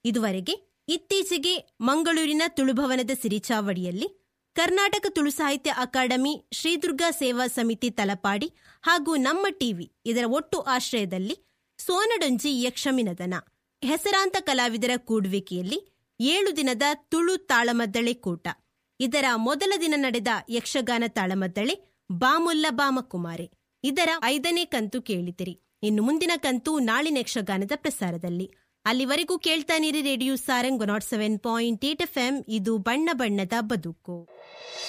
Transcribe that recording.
ಇದುವರೆಗೆ ಇತ್ತೀಚೆಗೆ ಮಂಗಳೂರಿನ ತುಳುಭವನದ ಸಿರಿಚಾವಡಿಯಲ್ಲಿ ಕರ್ನಾಟಕ ತುಳು ಸಾಹಿತ್ಯ ಅಕಾಡೆಮಿ ಶ್ರೀದುರ್ಗಾ ಸೇವಾ ಸಮಿತಿ ತಲಪಾಡಿ ಹಾಗೂ ನಮ್ಮ ಟಿವಿ ಇದರ ಒಟ್ಟು ಆಶ್ರಯದಲ್ಲಿ ಸೋನಡೊಂಜಿ ಯಕ್ಷಮಿನದನ ಹೆಸರಾಂತ ಕಲಾವಿದರ ಕೂಡುವಿಕೆಯಲ್ಲಿ ಏಳು ದಿನದ ತುಳು ತಾಳಮದ್ದಳೆ ಕೂಟ ಇದರ ಮೊದಲ ದಿನ ನಡೆದ ಯಕ್ಷಗಾನ ತಾಳಮದ್ದಳೆ ಬಾಮುಲ್ಲ ಬಾಮಕುಮಾರಿ ಇದರ ಐದನೇ ಕಂತು ಕೇಳಿದಿರಿ ಇನ್ನು ಮುಂದಿನ ಕಂತು ನಾಳಿನ ಯಕ್ಷಗಾನದ ಪ್ರಸಾರದಲ್ಲಿ ಅಲ್ಲಿವರೆಗೂ ಕೇಳ್ತಾನಿರಿ radio Sarang nought seven point eight F ಇದು ಬಣ್ಣ ಬಣ್ಣದ ಬದುಕು